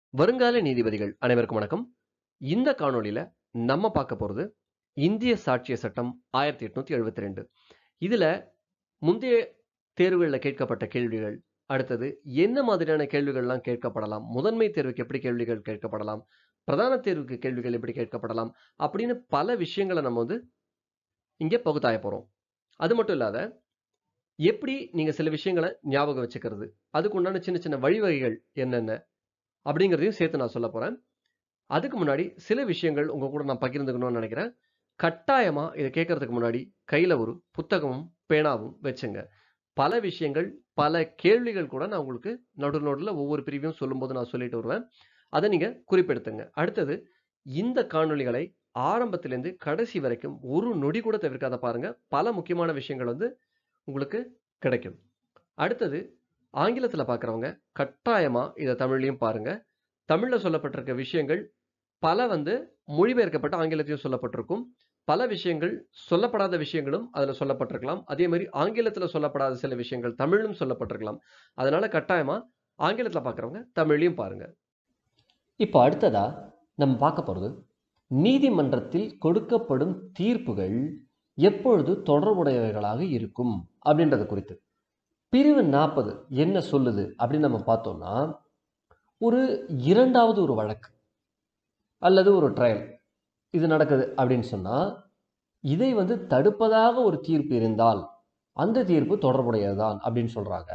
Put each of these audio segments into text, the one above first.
வருங்கால நீதிபதிகள் அனைவருக்கும் வணக்கம் இந்த காணொளியில நம்ம பார்க்க போறது இந்திய சாட்சிய சட்டம் ஆயிரத்தி எட்நூத்தி எழுபத்தி ரெண்டு இதுல முந்தைய தேர்வுகளில் கேட்கப்பட்ட கேள்விகள் அடுத்தது என்ன மாதிரியான கேள்விகள்லாம் கேட்கப்படலாம் முதன்மை தேர்வுக்கு எப்படி கேள்விகள் கேட்கப்படலாம் பிரதான தேர்வுக்கு கேள்விகள் எப்படி கேட்கப்படலாம் அப்படின்னு பல விஷயங்களை நம்ம வந்து இங்கே பகுத்தாய போறோம் அது மட்டும் இல்லாத எப்படி நீங்க சில விஷயங்களை ஞாபகம் வச்சுக்கிறது அதுக்கு உண்டான சின்ன சின்ன வழிவகைகள் என்னென்ன அப்படிங்கிறதையும் சேர்த்து நான் சொல்ல போறேன் அதுக்கு முன்னாடி சில விஷயங்கள் உங்க கூட நான் பகிர்ந்துக்கணும்னு நினைக்கிறேன் கட்டாயமா இதை கேட்கறதுக்கு முன்னாடி கையில ஒரு புத்தகமும் பேனாவும் வச்சுங்க பல விஷயங்கள் பல கேள்விகள் கூட நான் உங்களுக்கு நடு நடுவில் ஒவ்வொரு பிரிவையும் சொல்லும்போது நான் சொல்லிட்டு வருவேன் அதை நீங்க குறிப்பெடுத்துங்க அடுத்தது இந்த காணொளிகளை ஆரம்பத்திலேருந்து கடைசி வரைக்கும் ஒரு நொடி கூட தவிர்க்காத பாருங்க பல முக்கியமான விஷயங்கள் வந்து உங்களுக்கு கிடைக்கும் அடுத்தது ஆங்கிலத்தில் பார்க்குறவங்க கட்டாயமாக இதை தமிழ்லையும் பாருங்க தமிழில் சொல்லப்பட்டிருக்க விஷயங்கள் பல வந்து மொழிபெயர்க்கப்பட்ட ஆங்கிலத்தையும் சொல்லப்பட்டிருக்கும் பல விஷயங்கள் சொல்லப்படாத விஷயங்களும் அதில் சொல்லப்பட்டிருக்கலாம் அதே மாதிரி ஆங்கிலத்தில் சொல்லப்படாத சில விஷயங்கள் தமிழிலும் சொல்லப்பட்டிருக்கலாம் அதனால கட்டாயமாக ஆங்கிலத்தில் பார்க்குறவங்க தமிழ்லையும் பாருங்க இப்போ அடுத்ததா நம்ம பார்க்க போகிறது நீதிமன்றத்தில் கொடுக்கப்படும் தீர்ப்புகள் எப்பொழுது தொடர்புடையவைகளாக இருக்கும் அப்படின்றது குறித்து பிரிவு நாற்பது என்ன சொல்லுது அப்படின்னு நம்ம பார்த்தோம்னா ஒரு இரண்டாவது ஒரு வழக்கு அல்லது ஒரு ட்ரையல் இது நடக்குது அப்படின்னு சொன்னால் இதை வந்து தடுப்பதாக ஒரு தீர்ப்பு இருந்தால் அந்த தீர்ப்பு தொடர்புடையதுதான் அப்படின்னு சொல்கிறாங்க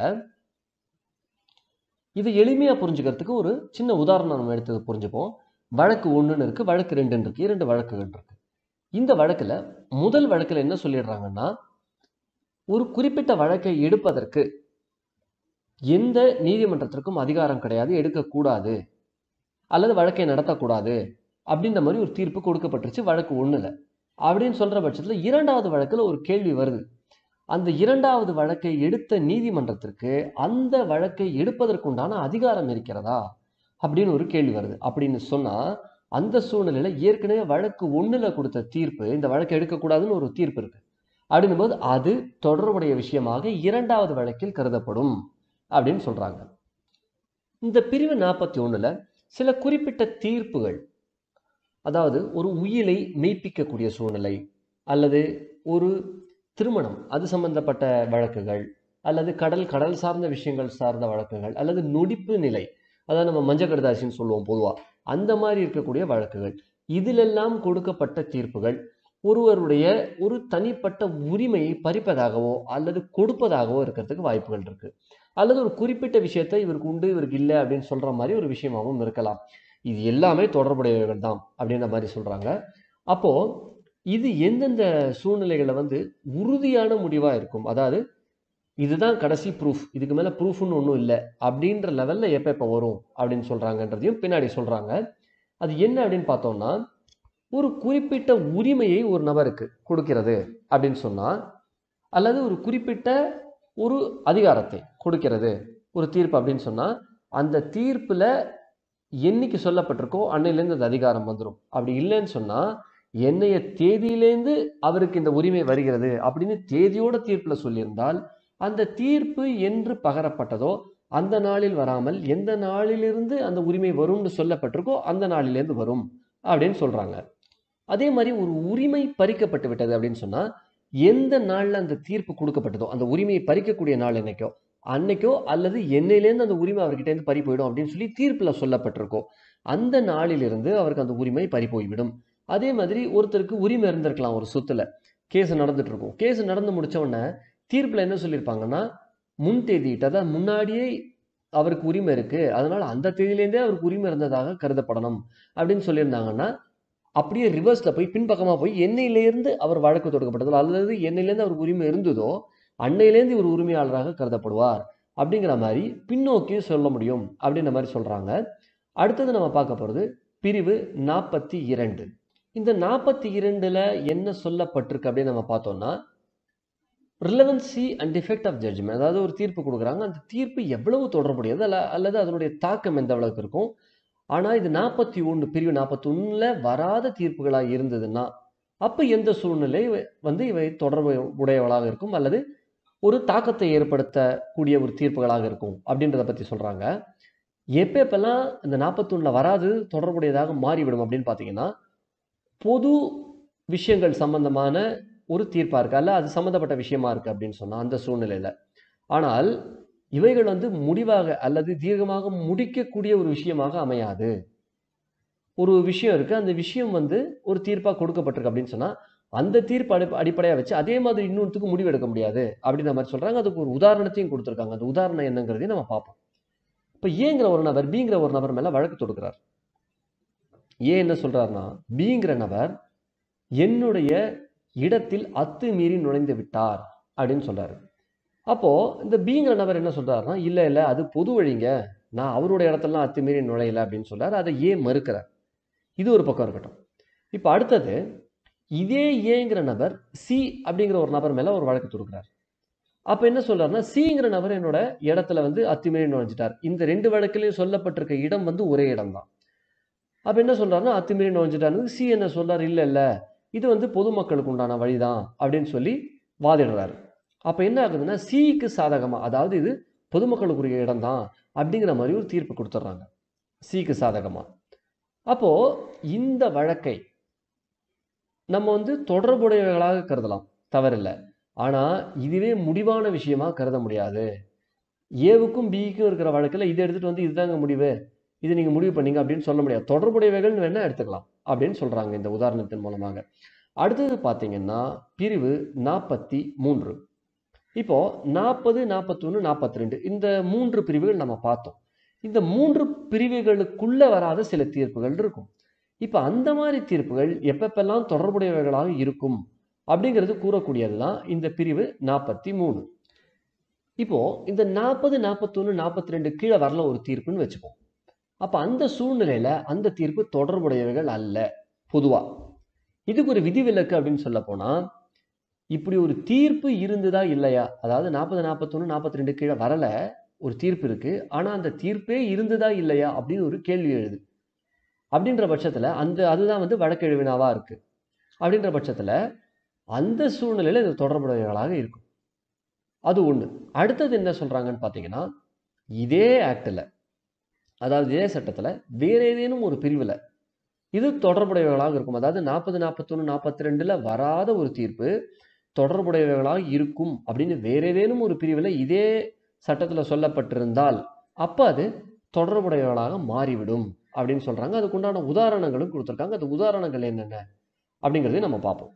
இது எளிமையாக புரிஞ்சுக்கிறதுக்கு ஒரு சின்ன உதாரணம் நம்ம எடுத்து புரிஞ்சுப்போம் வழக்கு ஒன்றுன்னு இருக்குது வழக்கு ரெண்டுன்னு இருக்குது இரண்டு வழக்குகள் இருக்குது இந்த வழக்கில் முதல் வழக்கில் என்ன சொல்லிடுறாங்கன்னா ஒரு குறிப்பிட்ட வழக்கை எடுப்பதற்கு எந்த நீதிமன்றத்திற்கும் அதிகாரம் கிடையாது எடுக்கக்கூடாது அல்லது வழக்கை நடத்தக்கூடாது அப்படின்ற மாதிரி ஒரு தீர்ப்பு கொடுக்கப்பட்டுருச்சு வழக்கு ஒன்றில் அப்படின்னு சொல்கிற பட்சத்தில் இரண்டாவது வழக்கில் ஒரு கேள்வி வருது அந்த இரண்டாவது வழக்கை எடுத்த நீதிமன்றத்திற்கு அந்த வழக்கை எடுப்பதற்குண்டான அதிகாரம் இருக்கிறதா அப்படின்னு ஒரு கேள்வி வருது அப்படின்னு சொன்னால் அந்த சூழ்நிலையில் ஏற்கனவே வழக்கு ஒன்றில் கொடுத்த தீர்ப்பு இந்த வழக்கை எடுக்கக்கூடாதுன்னு ஒரு தீர்ப்பு இருக்கு அப்படின்னும் போது அது தொடர்புடைய விஷயமாக இரண்டாவது வழக்கில் கருதப்படும் அப்படின்னு சொல்றாங்க இந்த பிரிவு நாற்பத்தி ஒண்ணுல சில குறிப்பிட்ட தீர்ப்புகள் அதாவது ஒரு உயிலை மெய்ப்பிக்கக்கூடிய சூழ்நிலை அல்லது ஒரு திருமணம் அது சம்பந்தப்பட்ட வழக்குகள் அல்லது கடல் கடல் சார்ந்த விஷயங்கள் சார்ந்த வழக்குகள் அல்லது நொடிப்பு நிலை அதாவது நம்ம மஞ்ச கடுதாசின்னு சொல்லுவோம் பொதுவாக அந்த மாதிரி இருக்கக்கூடிய வழக்குகள் இதிலெல்லாம் கொடுக்கப்பட்ட தீர்ப்புகள் ஒருவருடைய ஒரு தனிப்பட்ட உரிமையை பறிப்பதாகவோ அல்லது கொடுப்பதாகவோ இருக்கிறதுக்கு வாய்ப்புகள் இருக்கு அல்லது ஒரு குறிப்பிட்ட விஷயத்தை இவருக்கு உண்டு இவருக்கு இல்லை அப்படின்னு சொல்ற மாதிரி ஒரு விஷயமாகவும் இருக்கலாம் இது எல்லாமே தொடர்புடையவர்கள் தான் அப்படின்ற மாதிரி சொல்றாங்க அப்போ இது எந்தெந்த சூழ்நிலைகளில் வந்து உறுதியான முடிவா இருக்கும் அதாவது இதுதான் கடைசி ப்ரூஃப் இதுக்கு மேல ப்ரூஃப்னு ஒன்றும் இல்லை அப்படின்ற லெவல்ல எப்போ எப்போ வரும் அப்படின்னு சொல்றாங்கன்றதையும் பின்னாடி சொல்றாங்க அது என்ன அப்படின்னு பார்த்தோம்னா ஒரு குறிப்பிட்ட உரிமையை ஒரு நபருக்கு கொடுக்கிறது அப்படின்னு சொன்னால் அல்லது ஒரு குறிப்பிட்ட ஒரு அதிகாரத்தை கொடுக்கிறது ஒரு தீர்ப்பு அப்படின்னு சொன்னால் அந்த தீர்ப்பில் என்னைக்கு சொல்லப்பட்டிருக்கோ அன்னையிலேருந்து அந்த அதிகாரம் வந்துடும் அப்படி இல்லைன்னு சொன்னால் என்னைய தேதியிலேருந்து அவருக்கு இந்த உரிமை வருகிறது அப்படின்னு தேதியோட தீர்ப்பில் சொல்லியிருந்தால் அந்த தீர்ப்பு என்று பகரப்பட்டதோ அந்த நாளில் வராமல் எந்த நாளிலிருந்து அந்த உரிமை வரும்னு சொல்லப்பட்டிருக்கோ அந்த நாளிலேருந்து வரும் அப்படின்னு சொல்றாங்க அதே மாதிரி ஒரு உரிமை பறிக்கப்பட்டு விட்டது அப்படின்னு சொன்னா எந்த நாள்ல அந்த தீர்ப்பு கொடுக்கப்பட்டதோ அந்த உரிமையை பறிக்கக்கூடிய நாள் என்னைக்கோ அன்னைக்கோ அல்லது என்னையிலேருந்து அந்த உரிமை அவர்கிட்ட இருந்து பறி போயிடும் அப்படின்னு சொல்லி தீர்ப்புல சொல்லப்பட்டிருக்கோ அந்த நாளிலிருந்து அவருக்கு அந்த உரிமை பறி போய்விடும் அதே மாதிரி ஒருத்தருக்கு உரிமை இருந்திருக்கலாம் ஒரு சொத்துல கேஸ் நடந்துட்டு இருக்கும் கேஸ் நடந்து முடிச்ச உடனே தீர்ப்புல என்ன சொல்லியிருப்பாங்கன்னா முன் தேதியிட்டு அதாவது முன்னாடியே அவருக்கு உரிமை இருக்கு அதனால அந்த தேதியிலேருந்தே அவருக்கு உரிமை இருந்ததாக கருதப்படணும் அப்படின்னு சொல்லியிருந்தாங்கன்னா அப்படியே ரிவர்ஸ்ல போய் பின்பக்கமா போய் என்னையிலேருந்து அவர் வழக்கு தொடுக்கப்பட்டதோ அல்லது என்னையிலேருந்து அவருக்கு உரிமை இருந்ததோ அன்னையிலேருந்து இவர் உரிமையாளராக கருதப்படுவார் அப்படிங்கிற மாதிரி பின்னோக்கி சொல்ல முடியும் அப்படின்ற மாதிரி சொல்றாங்க அடுத்தது நம்ம பார்க்க போறது பிரிவு நாற்பத்தி இரண்டு இந்த நாற்பத்தி இரண்டுல என்ன சொல்லப்பட்டிருக்கு அப்படின்னு நம்ம பார்த்தோம்னா relevancy and defect of judgement அதாவது ஒரு தீர்ப்பு கொடுக்குறாங்க அந்த தீர்ப்பு எவ்வளவு தொடர்புடையது அல்ல அல்லது அதனுடைய தாக்கம் எந்த அளவுக்கு இருக்கும் ஆனால் இது நாற்பத்தி ஒன்று பிரிவு நாற்பத்தி ஒன்றில் வராத தீர்ப்புகளாக இருந்ததுன்னா அப்போ எந்த சூழ்நிலை வந்து இவை தொடர்பு உடையவளாக இருக்கும் அல்லது ஒரு தாக்கத்தை ஏற்படுத்தக்கூடிய ஒரு தீர்ப்புகளாக இருக்கும் அப்படின்றத பற்றி சொல்கிறாங்க எப்போ எப்பெல்லாம் இந்த நாற்பத்தொன்னில் வராது தொடர்புடையதாக மாறிவிடும் அப்படின்னு பார்த்தீங்கன்னா பொது விஷயங்கள் சம்பந்தமான ஒரு தீர்ப்பாக இருக்கு அல்ல அது சம்மந்தப்பட்ட விஷயமா இருக்கு அப்படின்னு சொன்னால் அந்த சூழ்நிலையில் ஆனால் இவைகள் வந்து முடிவாக அல்லது தீர்க்கமாக முடிக்கக்கூடிய ஒரு விஷயமாக அமையாது ஒரு விஷயம் இருக்கு அந்த விஷயம் வந்து ஒரு தீர்ப்பாக கொடுக்கப்பட்டிருக்கு அப்படின்னு சொன்னால் அந்த தீர்ப்பு அடி அடிப்படையாக வச்சு அதே மாதிரி இன்னொருத்துக்கு முடிவு எடுக்க முடியாது அப்படின்ற மாதிரி சொல்றாங்க அதுக்கு ஒரு உதாரணத்தையும் கொடுத்துருக்காங்க அந்த உதாரணம் என்னங்கிறதையும் நம்ம பார்ப்போம் இப்போ ஏங்கிற ஒரு நபர் பிங்கிற ஒரு நபர் மேல வழக்கு தொடுக்கிறார் ஏன் என்ன சொல்றாருன்னா பிங்கிற நபர் என்னுடைய இடத்தில் அத்துமீறி நுழைந்து விட்டார் அப்படின்னு சொல்றாரு அப்போ இந்த பிங்கிற நபர் என்ன சொல்றாருன்னா இல்ல இல்ல அது பொது வழிங்க நான் அவருடைய இடத்துலலாம் அத்துமீறி நுழையல அப்படின்னு சொல்றாரு அதை ஏன் மறுக்கிறார் இது ஒரு பக்கம் இருக்கட்டும் இப்போ அடுத்தது இதே ஏங்கிற நபர் சி அப்படிங்கிற ஒரு நபர் மேல ஒரு வழக்கு தொடுக்கிறார் அப்ப என்ன சொல்றாருன்னா சிங்கிற நபர் என்னோட இடத்துல வந்து அத்துமீறி நுழைஞ்சிட்டார் இந்த ரெண்டு வழக்கிலையும் சொல்லப்பட்டிருக்க இடம் வந்து ஒரே இடம் தான் அப்ப என்ன சொல்றாருன்னா அத்துமீறி நுழைஞ்சிட்டாரு சி என்ன சொல்றாரு இல்ல இல்ல இது வந்து பொதுமக்களுக்கு உண்டான வழிதான் அப்படின்னு சொல்லி வாதிடுறாரு அப்ப என்ன ஆகுதுன்னா சிக்கு சாதகமா அதாவது இது பொதுமக்களுக்குரிய இடம் தான் அப்படிங்கிற மாதிரி ஒரு தீர்ப்பு கொடுத்துட்றாங்க சிக்கு சாதகமா அப்போ இந்த வழக்கை நம்ம வந்து தொடர்புடையவர்களாக கருதலாம் தவறில்லை ஆனா இதுவே முடிவான விஷயமா கருத முடியாது ஏவுக்கும் பிக்கும் இருக்கிற வழக்கில் இதை எடுத்துட்டு வந்து இதுதாங்க முடிவு இது நீங்க முடிவு பண்ணீங்க அப்படின்னு சொல்ல முடியாது தொடர்புடையவைகள்னு வேணா எடுத்துக்கலாம் அப்படின்னு சொல்றாங்க இந்த உதாரணத்தின் மூலமாக அடுத்தது பார்த்தீங்கன்னா பிரிவு நாற்பத்தி மூன்று இப்போ நாற்பது நாற்பத்தொன்று நாற்பத்தி ரெண்டு இந்த மூன்று பிரிவுகள் நம்ம பார்த்தோம் இந்த மூன்று பிரிவுகளுக்குள்ள வராத சில தீர்ப்புகள் இருக்கும் இப்போ அந்த மாதிரி தீர்ப்புகள் எப்பப்பெல்லாம் தொடர்புடையவைகளாக இருக்கும் அப்படிங்கிறது கூறக்கூடியது தான் இந்த பிரிவு நாற்பத்தி மூணு இப்போ இந்த நாற்பது நாற்பத்தொன்று நாற்பத்தி ரெண்டு கீழே வரல ஒரு தீர்ப்புன்னு வச்சுப்போம் அப்போ அந்த சூழ்நிலையில அந்த தீர்ப்பு தொடர்புடையவைகள் அல்ல பொதுவா இதுக்கு ஒரு விதிவிலக்கு அப்படின்னு சொல்ல போனா இப்படி ஒரு தீர்ப்பு இருந்ததா இல்லையா அதாவது நாற்பது நாற்பத்தொன்று நாற்பத்தி ரெண்டு கீழே வரல ஒரு தீர்ப்பு இருக்கு ஆனா அந்த தீர்ப்பே இருந்ததா இல்லையா அப்படின்னு ஒரு கேள்வி எழுது அப்படின்ற பட்சத்துல அந்த அதுதான் வந்து வழக்கெழுவினாவா இருக்கு அப்படின்ற பட்சத்துல அந்த சூழ்நிலையில இது தொடர்புடையவர்களாக இருக்கும் அது ஒண்ணு அடுத்தது என்ன சொல்றாங்கன்னு பார்த்தீங்கன்னா இதே ஆக்டில் அதாவது இதே சட்டத்துல வேற ஏதேனும் ஒரு பிரிவுல இது தொடர்புடையவர்களாக இருக்கும் அதாவது நாற்பது நாற்பத்தொன்று நாற்பத்தி ரெண்டுல வராத ஒரு தீர்ப்பு தொடர்புடையவர்களாக இருக்கும் அப்படின்னு வேற ஏதேனும் ஒரு பிரிவுல இதே சட்டத்துல சொல்லப்பட்டிருந்தால் அப்ப அது தொடர்புடையவர்களாக மாறிவிடும் அப்படின்னு சொல்றாங்க அதுக்கு உண்டான உதாரணங்களும் கொடுத்துருக்காங்க அந்த உதாரணங்கள் என்னென்ன அப்படிங்கிறதையும் நம்ம பார்ப்போம்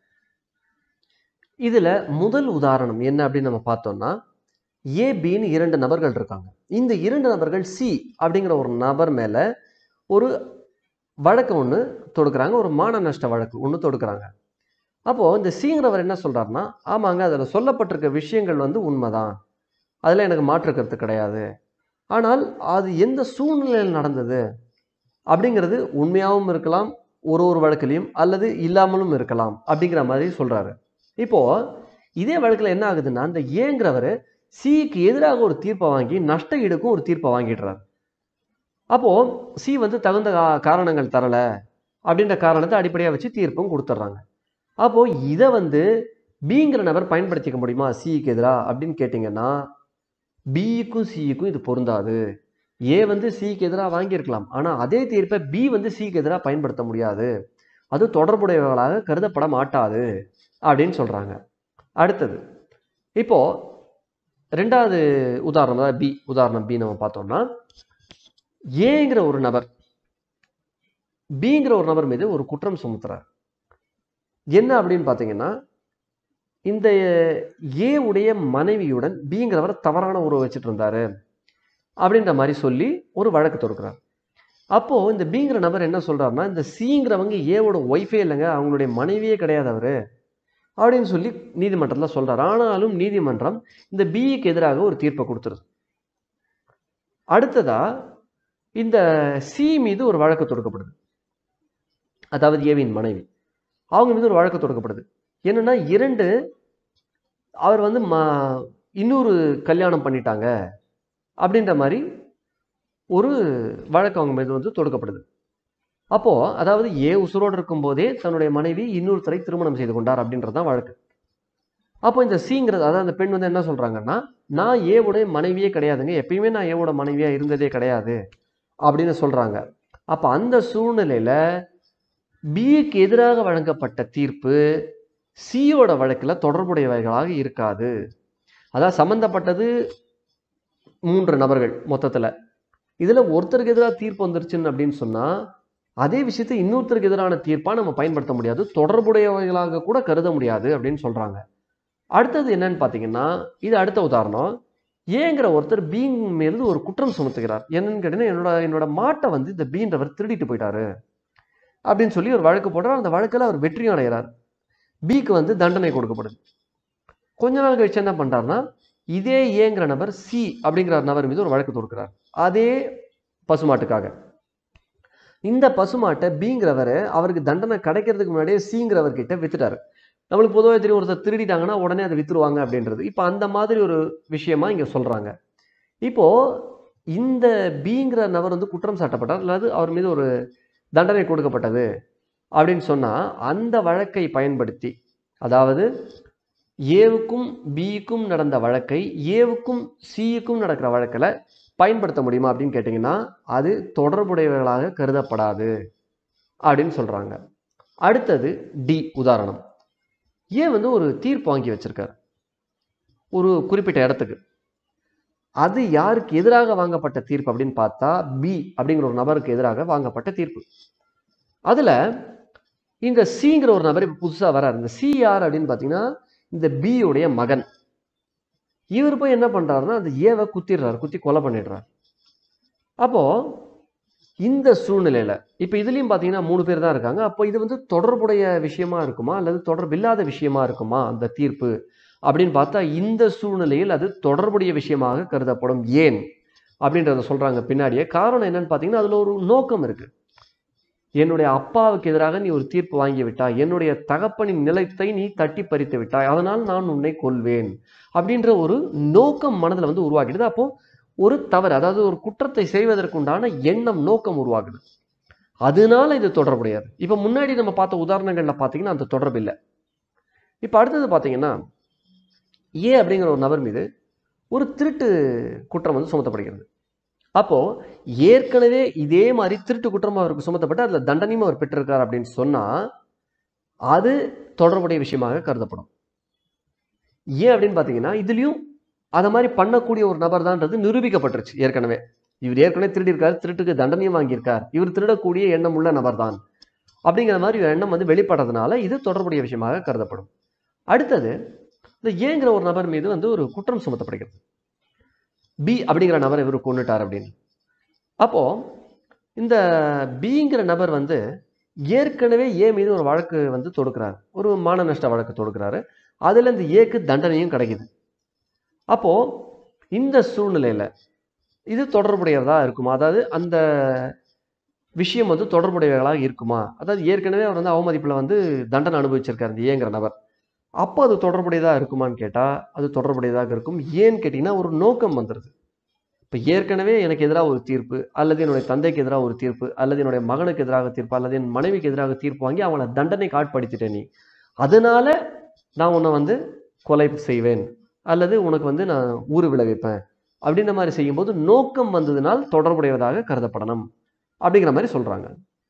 இதுல முதல் உதாரணம் என்ன அப்படின்னு நம்ம பார்த்தோம்னா ஏ பின்னு இரண்டு நபர்கள் இருக்காங்க இந்த இரண்டு நபர்கள் சி அப்படிங்கிற ஒரு நபர் மேல ஒரு வழக்கு ஒன்று தொடுக்குறாங்க ஒரு மான நஷ்ட வழக்கு ஒன்று தொடுக்குறாங்க அப்போ இந்த சிங்கிறவர் என்ன சொல்றாருன்னா ஆமாங்க அதில் சொல்லப்பட்டிருக்க விஷயங்கள் வந்து உண்மைதான் அதில் எனக்கு மாற்று கருத்து கிடையாது ஆனால் அது எந்த சூழ்நிலையில் நடந்தது அப்படிங்கிறது உண்மையாகவும் இருக்கலாம் ஒரு ஒரு வழக்கிலையும் அல்லது இல்லாமலும் இருக்கலாம் அப்படிங்கிற மாதிரி சொல்றாரு இப்போ இதே வழக்கில் என்ன ஆகுதுன்னா இந்த ஏங்கிறவர் சிக்கு எதிராக ஒரு தீர்ப்பை வாங்கி நஷ்ட ஈடுக்கும் ஒரு தீர்ப்பை வாங்கிடுறாரு அப்போ சி வந்து தகுந்த கா- காரணங்கள் தரல அப்படின்ற காரணத்தை அடிப்படையாக வச்சு தீர்ப்பும் கொடுத்துட்றாங்க அப்போ இதை வந்து பிங்கிற நபர் பயன்படுத்திக்க முடியுமா சிக்கு எதிராக அப்படின்னு கேட்டிங்கன்னா பிக்கும் சிக்கும் இது பொருந்தாது ஏ வந்து சிக்கு எதிராக வாங்கியிருக்கலாம் ஆனால் அதே தீர்ப்பை பி வந்து சிக்கு எதிராக பயன்படுத்த முடியாது அது தொடர்புடையவர்களாக கருதப்பட மாட்டாது அப்படின்னு சொல்றாங்க அடுத்தது இப்போ ரெண்டாவது உதாரணம் அதாவது பி உதாரணம் பி நம்ம பார்த்தோம்னா ஏங்கிற ஒரு நபர் பிங்கிற ஒரு நபர் மீது ஒரு குற்றம் சுமத்துறார் என்ன அப்படின்னு பார்த்தீங்கன்னா இந்த ஏ உடைய மனைவியுடன் பிங்கிறவர் தவறான உறவு வச்சுட்டு இருந்தாரு அப்படின்ற மாதிரி சொல்லி ஒரு வழக்கு தொடுக்கிறார் அப்போ இந்த பிங்கிற நபர் என்ன சொல்றாருன்னா இந்த சிங்கிறவங்க ஏவோட ஒய்ஃபே இல்லைங்க அவங்களுடைய மனைவியே கிடையாது அவரு அப்படின்னு சொல்லி நீதிமன்றத்தில் சொல்றாரு ஆனாலும் நீதிமன்றம் இந்த பிக்கு எதிராக ஒரு தீர்ப்பை கொடுத்துருது அடுத்ததா இந்த சி மீது ஒரு வழக்கு தொடுக்கப்படுது அதாவது ஏவின் மனைவி அவங்க மீது ஒரு வழக்கு தொடுக்கப்படுது என்னன்னா இரண்டு அவர் வந்து ம இன்னொரு கல்யாணம் பண்ணிட்டாங்க அப்படின்ற மாதிரி ஒரு வழக்கு அவங்க மீது வந்து தொடுக்கப்படுது அப்போ அதாவது ஏ உசுரோடு இருக்கும்போதே தன்னுடைய மனைவி இன்னொருத்தரை திருமணம் செய்து கொண்டார் அப்படின்றது தான் வழக்கு அப்போ இந்த சிங்கிறது அதாவது அந்த பெண் வந்து என்ன சொல்றாங்கன்னா நான் ஏவுடைய மனைவியே கிடையாதுங்க எப்பயுமே நான் ஏவோட மனைவியா இருந்ததே கிடையாது அப்படின்னு சொல்றாங்க அப்ப அந்த சூழ்நிலையில பிக்கு எதிராக வழங்கப்பட்ட தீர்ப்பு சியோட வழக்கில் தொடர்புடையவைகளாக இருக்காது அதான் சம்பந்தப்பட்டது மூன்று நபர்கள் மொத்தத்துல இதுல ஒருத்தருக்கு எதிராக தீர்ப்பு வந்துருச்சுன்னு அப்படின்னு சொன்னா அதே விஷயத்தை இன்னொருத்தருக்கு எதிரான தீர்ப்பா நம்ம பயன்படுத்த முடியாது தொடர்புடையவைகளாக கூட கருத முடியாது அப்படின்னு சொல்றாங்க அடுத்தது என்னன்னு பாத்தீங்கன்னா இது அடுத்த உதாரணம் ஏங்கிற ஒருத்தர் பீங் மீது ஒரு குற்றம் சுமத்துகிறார் என்னன்னு கேட்டீங்கன்னா என்னோட என்னோட மாட்டை வந்து இந்த பீன்றவர் திருடிட்டு போயிட்டாரு அப்படின்னு சொல்லி ஒரு வழக்கு போடுறார் அந்த வழக்கில் அவர் வெற்றியும் அடைகிறார் பிக்கு வந்து தண்டனை கொடுக்கப்படுது கொஞ்ச நாள் கழிச்சு என்ன பண்றாருன்னா இதே ஏங்கிற நபர் சி அப்படிங்கிற நபர் மீது ஒரு வழக்கு தொடுக்கிறார் அதே பசுமாட்டுக்காக இந்த பசுமாட்டை பிங்கிறவர் அவருக்கு தண்டனை கிடைக்கிறதுக்கு முன்னாடியே சிங்கிறவர் கிட்ட வித்துட்டாரு நம்மளுக்கு பொதுவாக தெரியும் ஒருத்தர் திருடிட்டாங்கன்னா உடனே அதை வித்துருவாங்க அப்படின்றது இப்போ அந்த மாதிரி ஒரு விஷயமா இங்க சொல்றாங்க இப்போ இந்த பிங்கிற நபர் வந்து குற்றம் சாட்டப்பட்டார் அல்லது அவர் மீது ஒரு தண்டனை கொடுக்கப்பட்டது அப்படின்னு சொன்னா அந்த வழக்கை பயன்படுத்தி அதாவது ஏவுக்கும் பிக்கும் நடந்த வழக்கை ஏவுக்கும் சியுக்கும் நடக்கிற வழக்கில் பயன்படுத்த முடியுமா அப்படின்னு கேட்டிங்கன்னா அது தொடர்புடையவர்களாக கருதப்படாது அப்படின்னு சொல்றாங்க அடுத்தது டி உதாரணம் ஏ வந்து ஒரு தீர்ப்பு வாங்கி வச்சிருக்காரு ஒரு குறிப்பிட்ட இடத்துக்கு அது யாருக்கு எதிராக வாங்கப்பட்ட தீர்ப்பு அப்படின்னு பார்த்தா பி அப்படிங்கிற ஒரு நபருக்கு எதிராக வாங்கப்பட்ட தீர்ப்பு அதுல இங்க சிங்கிற ஒரு நபர் இப்ப புதுசா வராரு இந்த சி யார் அப்படின்னு பாத்தீங்கன்னா இந்த B உடைய மகன் இவர் போய் என்ன பண்றாருன்னா அந்த ஏவை குத்திடுறாரு குத்தி கொலை பண்ணிடுறாரு அப்போ இந்த சூழ்நிலையில இப்ப இதுலயும் பாத்தீங்கன்னா மூணு பேர் தான் இருக்காங்க அப்போ இது வந்து தொடர்புடைய விஷயமா இருக்குமா அல்லது தொடர்பில்லாத விஷயமா இருக்குமா அந்த தீர்ப்பு அப்படின்னு பார்த்தா இந்த சூழ்நிலையில் அது தொடர்புடைய விஷயமாக கருதப்படும் ஏன் அப்படின்றத சொல்றாங்க பின்னாடியே காரணம் என்னன்னு பாத்தீங்கன்னா அதுல ஒரு நோக்கம் இருக்கு என்னுடைய அப்பாவுக்கு எதிராக நீ ஒரு தீர்ப்பு வாங்கி விட்டாய் என்னுடைய தகப்பனின் நிலத்தை நீ தட்டி பறித்து விட்டாய் அதனால் நான் உன்னை கொல்வேன் அப்படின்ற ஒரு நோக்கம் மனதில் வந்து உருவாக்கிடுது அப்போ ஒரு தவறு அதாவது ஒரு குற்றத்தை செய்வதற்குண்டான எண்ணம் நோக்கம் உருவாகுது அதனால இது தொடர்புடையது இப்ப முன்னாடி நம்ம பார்த்த உதாரணங்கள்ல பாத்தீங்கன்னா அந்த தொடர்பு இல்லை இப்ப அடுத்தது பாத்தீங்கன்னா ஏ அப்படிங்கிற ஒரு நபர் மீது ஒரு திருட்டு குற்றம் வந்து சுமத்தப்படுகிறது அப்போ ஏற்கனவே இதே மாதிரி திருட்டு குற்றம் அவருக்கு சுமத்தப்பட்டு அதுல தண்டனையும் அவர் பெற்றிருக்கார் அப்படின்னு சொன்னா அது தொடர்புடைய விஷயமாக கருதப்படும் ஏன் அப்படின்னு பாத்தீங்கன்னா இதுலயும் அத மாதிரி பண்ணக்கூடிய ஒரு நபர் தான்ன்றது நிரூபிக்கப்பட்டுருச்சு ஏற்கனவே இவர் ஏற்கனவே திருடியிருக்காரு திருட்டுக்கு தண்டனையும் வாங்கியிருக்கார் இவர் திருடக்கூடிய எண்ணம் உள்ள நபர் தான் அப்படிங்கிற மாதிரி ஒரு எண்ணம் வந்து வெளிப்படுறதுனால இது தொடர்புடைய விஷயமாக கருதப்படும் அடுத்தது இந்த ஏங்கிற ஒரு நபர் மீது வந்து ஒரு குற்றம் சுமத்தப்படுகிறது பி அப்படிங்கிற நபரை இவர் கொண்டுட்டார் அப்படின்னு அப்போ இந்த பிங்கிற நபர் வந்து ஏற்கனவே ஏ மீது ஒரு வழக்கு வந்து தொடுக்கிறார் ஒரு மான நஷ்ட வழக்கு தொடுக்கிறாரு அதுல இந்த ஏக்கு தண்டனையும் கிடைக்குது அப்போ இந்த சூழ்நிலையில இது தொடர்புடையதா இருக்குமா அதாவது அந்த விஷயம் வந்து தொடர்புடையவர்களாக இருக்குமா அதாவது ஏற்கனவே அவர் வந்து அவமதிப்புல வந்து தண்டனை அனுபவிச்சிருக்காரு இந்த ஏங்கிற நபர் அப்போ அது தொடர்புடையதா இருக்குமான்னு கேட்டா அது தொடர்புடையதாக இருக்கும் ஏன்னு கேட்டீங்கன்னா ஒரு நோக்கம் வந்துடுது இப்போ ஏற்கனவே எனக்கு எதிராக ஒரு தீர்ப்பு அல்லது என்னுடைய தந்தைக்கு எதிராக ஒரு தீர்ப்பு அல்லது என்னுடைய மகனுக்கு எதிராக தீர்ப்பு அல்லது என் மனைவிக்கு எதிராக தீர்ப்பு வாங்கி அவங்கள தண்டனை காட்படுத்திட்டேன் நீ அதனால நான் உன்னை வந்து கொலை செய்வேன் அல்லது உனக்கு வந்து நான் ஊறு விளைவிப்பேன் அப்படின்ற மாதிரி செய்யும்போது நோக்கம் வந்ததுனால் தொடர்புடையதாக கருதப்படணும் அப்படிங்கிற மாதிரி சொல்றாங்க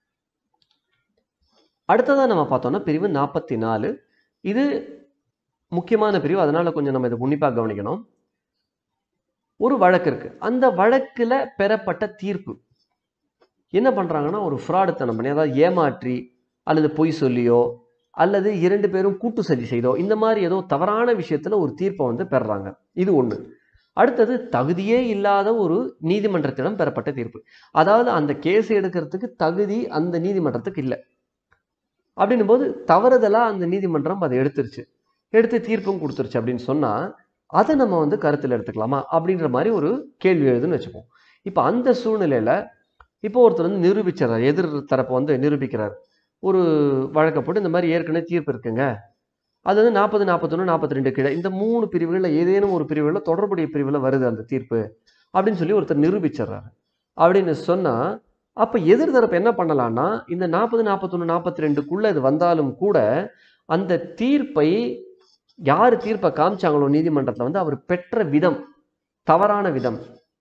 அடுத்ததா நம்ம பார்த்தோம்னா பிரிவு நாற்பத்தி நாலு இது முக்கியமான பிரிவு அதனால கொஞ்சம் நம்ம இதை உன்னிப்பாக கவனிக்கணும் ஒரு வழக்கு இருக்கு அந்த வழக்குல பெறப்பட்ட தீர்ப்பு என்ன பண்றாங்கன்னா ஒரு ஃப்ராடுத்தனம் பண்ணி அதாவது ஏமாற்றி அல்லது பொய் சொல்லியோ அல்லது இரண்டு பேரும் கூட்டு சதி செய்தோ இந்த மாதிரி ஏதோ தவறான விஷயத்துல ஒரு தீர்ப்பை வந்து பெறுறாங்க இது ஒண்ணு அடுத்தது தகுதியே இல்லாத ஒரு நீதிமன்றத்திடம் பெறப்பட்ட தீர்ப்பு அதாவது அந்த கேஸ் எடுக்கிறதுக்கு தகுதி அந்த நீதிமன்றத்துக்கு இல்லை அப்படின்னும் போது தவறுதலா அந்த நீதிமன்றம் அதை எடுத்துருச்சு எடுத்து தீர்ப்பும் கொடுத்துருச்சு அப்படின்னு சொன்னா அதை நம்ம வந்து கருத்தில் எடுத்துக்கலாமா அப்படின்ற மாதிரி ஒரு கேள்வி எழுதுன்னு வச்சுப்போம் இப்போ அந்த சூழ்நிலையில இப்போ ஒருத்தர் வந்து நிரூபிச்சார் எதிர் தரப்பை வந்து நிரூபிக்கிறார் ஒரு வழக்கை போட்டு இந்த மாதிரி ஏற்கனவே தீர்ப்பு இருக்குங்க அது வந்து நாற்பது நாற்பத்தொன்று நாற்பத்தி ரெண்டு கீழே இந்த மூணு பிரிவுகளில் ஏதேனும் ஒரு பிரிவுகளில் தொடர்புடைய பிரிவில் வருது அந்த தீர்ப்பு அப்படின்னு சொல்லி ஒருத்தர் நிரூபிச்சிடுறாரு அப்படின்னு சொன்னா அப்ப எதிர் தரப்பு என்ன பண்ணலாம்னா இந்த நாற்பது நாற்பத்தொன்று நாற்பத்தி ரெண்டுக்குள்ள இது வந்தாலும் கூட அந்த தீர்ப்பை யார் தீர்ப்பை காமிச்சாங்களோ நீதிமன்றத்தில் வந்து அவர் பெற்ற விதம் தவறான விதம்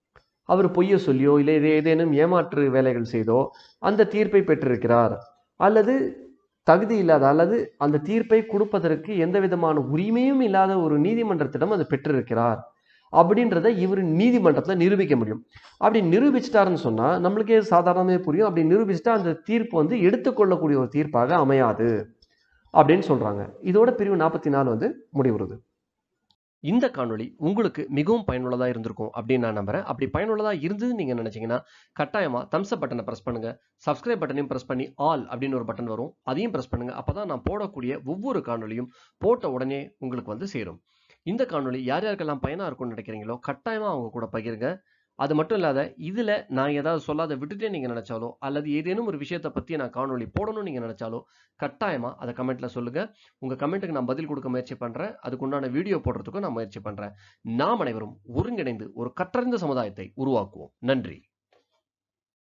அவர் பொய்ய சொல்லியோ இல்லை இது ஏதேனும் ஏமாற்று வேலைகள் செய்தோ அந்த தீர்ப்பை பெற்றிருக்கிறார் அல்லது தகுதி இல்லாத அல்லது அந்த தீர்ப்பை கொடுப்பதற்கு எந்த விதமான உரிமையும் இல்லாத ஒரு நீதிமன்றத்திடம் அது பெற்றிருக்கிறார் அப்படின்றத இவர் நீதிமன்றத்தில் நிரூபிக்க முடியும் அப்படி நிரூபிச்சிட்டாருன்னு சொன்னால் நம்மளுக்கே சாதாரணமே புரியும் அப்படி நிரூபிச்சிட்டா அந்த தீர்ப்பு வந்து எடுத்துக்கொள்ளக்கூடிய ஒரு தீர்ப்பாக அமையாது அப்படின்னு சொல்கிறாங்க இதோட பிரிவு நாற்பத்தி நாலு வந்து முடிவுறுது இந்த காணொளி உங்களுக்கு மிகவும் பயனுள்ளதாக இருந்திருக்கும் அப்படின்னு நான் நம்புறேன் அப்படி பயனுள்ளதாக இருந்தது நீங்கள் நினச்சிங்கன்னா கட்டாயமாக தம்ஸ் அப் பட்டனை ப்ரெஸ் பண்ணுங்க சப்ஸ்கிரைப் பட்டனையும் ப்ரெஸ் பண்ணி ஆல் அப்படின்னு ஒரு பட்டன் வரும் அதையும் ப்ரெஸ் பண்ணுங்க அப்போ தான் நான் போடக்கூடிய ஒவ்வொரு காணொளியும் போட்ட உடனே உங்களுக்கு வந்து சேரும் இந்த காணொளி யார் யாருக்கெல்லாம் பயனாக இருக்கும்னு நினைக்கிறீங்களோ கட்டாயமாக அவங்க கூட பகிருங்க அது மட்டும் இல்லாத இதில் நான் ஏதாவது சொல்லாத விட்டுட்டே நீங்கள் நினச்சாலோ அல்லது ஏதேனும் ஒரு விஷயத்தை பற்றி நான் காணொளி போடணும்னு நீங்கள் நினச்சாலோ கட்டாயமாக அதை கமெண்ட்டில் சொல்லுங்கள் உங்கள் கமெண்ட்டுக்கு நான் பதில் கொடுக்க முயற்சி பண்ணுறேன் அதுக்குண்டான வீடியோ போடுறதுக்கும் நான் முயற்சி பண்ணுறேன் நாம் அனைவரும் ஒருங்கிணைந்து ஒரு கற்றறிந்த சமுதாயத்தை உருவாக்குவோம் நன்றி